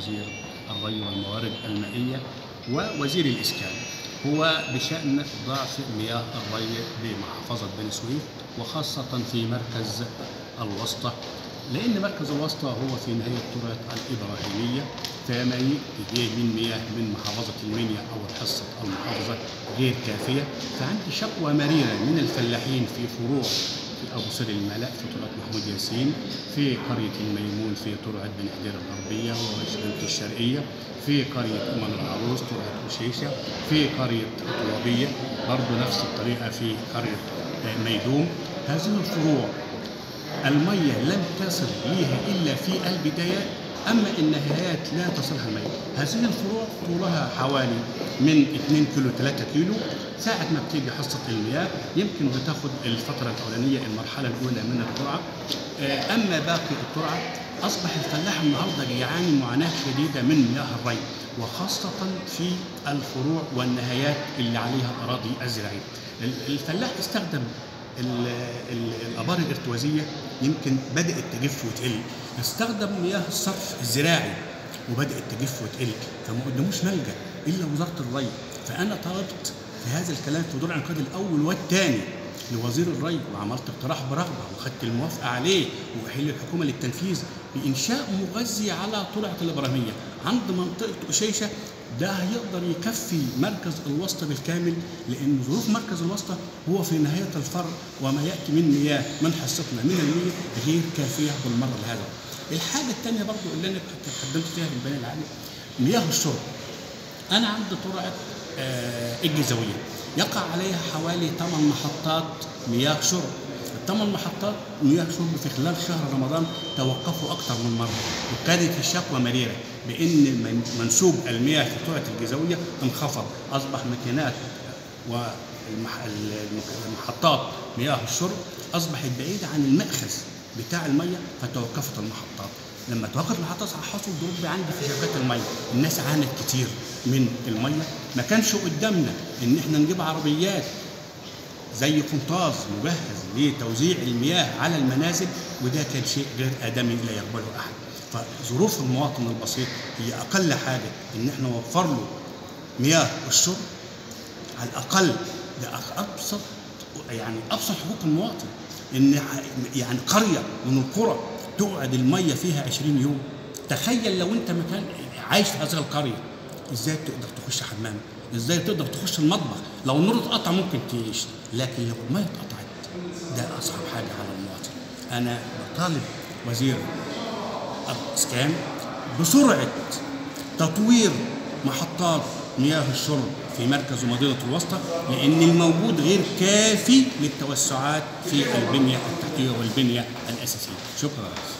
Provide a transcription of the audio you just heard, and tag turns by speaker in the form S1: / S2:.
S1: وزير الري والموارد المائية ووزير الإسكان هو بشأن ضعف مياه الري بمحافظة بني سويف وخاصة في مركز الوسطى لأن مركز الوسطى هو في نهاية ترعة الإبراهيمية فما يجيه من مياه من محافظة المنيا أو الحصة المحافظة غير كافية فعندي شكوى مريرة من الفلاحين في فروع في أبو سر الملاء في ترعة محمود ياسين في قرية الميمون في ترعة بن حدير الغربية ووجبة الشرقية في قرية أمم العروس ترعة أشيشة في قرية الطلابية برضه نفس الطريقة في قرية ميدوم هذه الفروع المية لم تصل ليها إلا في البدايات أما النهايات لا تصلها المية هذه الفروع طولها حوالي من 2 كيلو 3 كيلو ساعة ما بتيجي حصة المياه يمكن بتاخد الفترة الأولانية المرحلة الأولى من الترعة آه، أما باقي الترعة أصبح الفلاح النهاردة بيعاني معاناة شديدة من مياه الري وخاصة في الفروع والنهايات اللي عليها الأراضي الزراعية الفلاح استخدم ال- ال- الابار الارتوازيه يمكن بدات تجف وتقل استخدم مياه الصرف الزراعي وبدات تجف وتقل فما قدموش ملجا الا وزاره الري فانا طلبت في هذا الكلام في دور الانقاذ الاول والثاني لوزير الري وعملت اقتراح برغبه وخدت الموافقه عليه واحيل الحكومه للتنفيذ بانشاء مغذي على طلعه الابراهيميه عند منطقه قشيشه ده هيقدر يكفي مركز الوسطى بالكامل لان ظروف مركز الوسطى هو في نهايه الفرع وما ياتي من مياه من حصتنا من المياه غير كافيه بالمره لهذا الحاجه الثانيه برضو اللي انا كنت قدمت فيها في البيان العالي مياه الشرب انا عندي ترعه آه، الجزويه يقع عليها حوالي 8 محطات مياه شرب الثمان محطات مياه شرب في خلال شهر رمضان توقفوا اكثر من مره وكانت الشكوى مريره بان من- منسوب المياه في ترعه الجزويه انخفض اصبح ماكينات والمحطات مياه الشرب اصبحت بعيده عن المأخذ بتاع الميه فتوقفت المحطات لما توقف المحطات حصل ضرب عندي في شبكات الميه الناس عانت كتير من الميه ما كانش قدامنا ان احنا نجيب عربيات زي قنطاز مجهز لتوزيع المياه على المنازل وده كان شيء غير ادمي لا يقبله احد فظروف المواطن البسيط هي اقل حاجه ان احنا نوفر له مياه الشرب على الاقل ده أق- ابسط يعني ابسط حقوق المواطن ان ع- يعني قريه من القرى تقعد الميه فيها 20 يوم تخيل لو انت مكان عايش في هذه القريه ازاي تقدر تخش حمام ازاي تقدر تخش المطبخ لو النور اتقطع ممكن تعيش لكن لو الميه اتقطعت ده اصعب حاجه على المواطن انا بطالب وزير الاسكان بسرعه تطوير محطات مياه الشرب في مركز ومدينه الوسطى لان الموجود غير كافي للتوسعات في البنيه التحتيه والبنيه الاساسيه شكرا